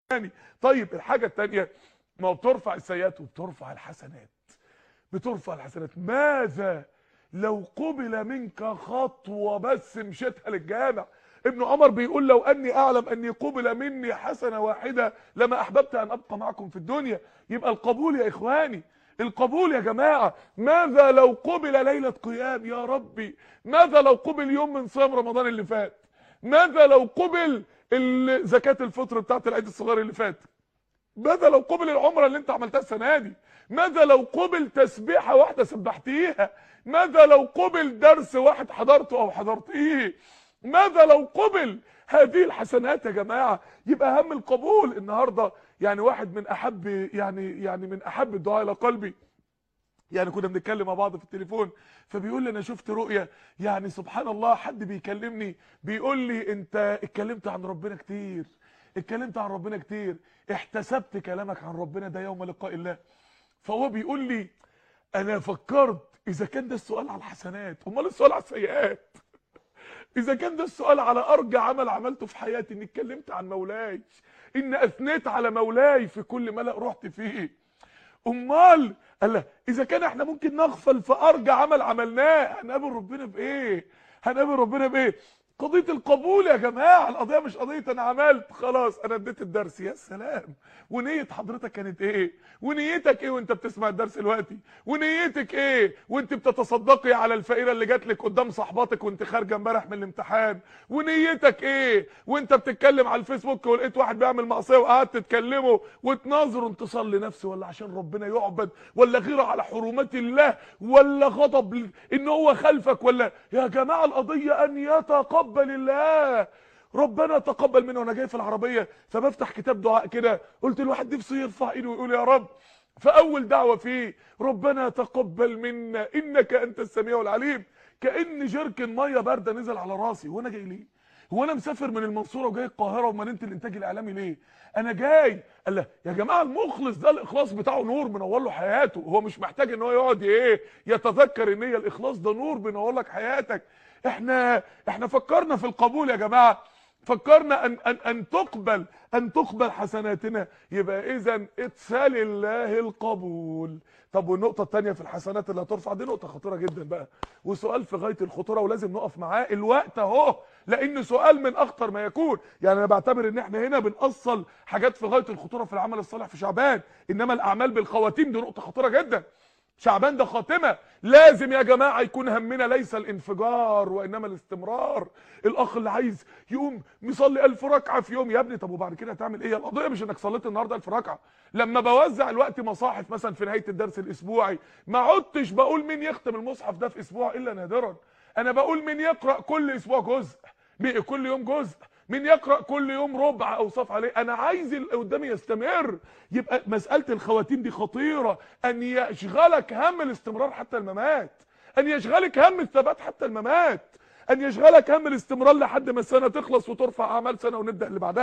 تاني طيب الحاجه الثانيه ما هو بترفع السيئات وبترفع الحسنات بترفع الحسنات ماذا لو قبل منك خطوه بس مشيتها للجامع ابن عمر بيقول لو اني اعلم اني قبل مني حسنه واحده لما احببت ان ابقى معكم في الدنيا يبقى القبول يا اخواني القبول يا جماعه ماذا لو قبل ليله قيام يا ربي ماذا لو قبل يوم من صيام رمضان اللي فات ماذا لو قبل ال- زكاه الفطر بتاعت العيد الصغير اللي فات ماذا لو قبل العمره اللي انت عملتها السنه دي ماذا لو قبل تسبيحه واحده سبحتيها ماذا لو قبل درس واحد حضرته او حضرتيه ماذا لو قبل هذه الحسنات يا جماعه يبقى هم القبول النهارده يعني واحد من احب يعني يعني من احب الدعاء الى قلبي يعني كنا بنتكلم مع بعض في التليفون فبيقول لي انا شفت رؤيه يعني سبحان الله حد بيكلمني بيقول لي انت اتكلمت عن ربنا كتير اتكلمت عن ربنا كتير احتسبت كلامك عن ربنا ده يوم لقاء الله فهو بيقول لي انا فكرت اذا كان ده السؤال على الحسنات امال السؤال على السيئات اذا كان ده السؤال على ارجى عمل عملته في حياتي اني اتكلمت عن مولاي ان اثنيت على مولاي في كل ملأ رحت فيه امال الله اذا كان احنا ممكن نغفل في ارجى عمل عملناه هنقابل ربنا بايه هنقابل ربنا بايه قضيه القبول يا جماعه القضيه مش قضيه انا عملت خلاص انا اديت الدرس يا سلام ونيه حضرتك كانت ايه ونيتك ايه وانت بتسمع الدرس دلوقتي ونيتك ايه وانت بتصدقي على الفقيره اللي جات لك قدام صاحباتك وانت خارجه امبارح من الامتحان ونيتك ايه وانت بتتكلم على الفيسبوك ولقيت واحد بيعمل معصيه وقعدت تكلمه وتناظر انتصار لنفسه ولا عشان ربنا يعبد ولا غيره على حرمات الله ولا غضب ل- ان هو خلفك ولا يا جماعه القضيه ان يتقبل الله ربنا تقبل منه وانا جاي في العربيه فبفتح كتاب دعاء كده قلت الواحد نفسه يرفع ايده ويقول يا رب فاول دعوه فيه ربنا تقبل منا انك انت السميع العليم كان جركن ميه بارده نزل على راسي وانا جاي ليه هو انا مسافر من المنصوره وجاي القاهره ومدينه الانتاج الاعلامي ليه انا جاي قال له يا جماعه المخلص ده الاخلاص بتاعه نور منور له حياته هو مش محتاج ان هو يقعد ايه يتذكر ان هي الاخلاص ده نور بينور لك حياتك احنا احنا فكرنا في القبول يا جماعه فكرنا ان ان ان تقبل ان تقبل حسناتنا يبقى اذا اتسال الله القبول طب والنقطه الثانيه في الحسنات اللي هترفع دي نقطه خطيره جدا بقى وسؤال في غايه الخطوره ولازم نقف معاه الوقت اهو لان سؤال من اخطر ما يكون يعني انا بعتبر ان احنا هنا بنأصل حاجات في غايه الخطوره في العمل الصالح في شعبان انما الاعمال بالخواتيم دي نقطه خطيره جدا شعبان ده خاتمه لازم يا جماعه يكون همنا ليس الانفجار وانما الاستمرار الاخ اللي عايز يقوم مصلي ألف ركعه في يوم يا ابني طب وبعد كده هتعمل ايه القضيه مش انك صليت النهارده ألف ركعه لما بوزع الوقت مصاحف مثلا في نهايه الدرس الاسبوعي ما عدتش بقول مين يختم المصحف ده في اسبوع الا نادرا انا بقول مين يقرا كل اسبوع جزء مين كل يوم جزء مين يقرا كل يوم ربع او صفحه عليه انا عايز اللي قدامي يستمر يبقى مساله الخواتيم دي خطيره ان يشغلك هم الاستمرار حتى الممات ان يشغلك هم الثبات حتى الممات ان يشغلك هم الاستمرار لحد ما السنه تخلص وترفع اعمال سنه ونبدا اللي بعدها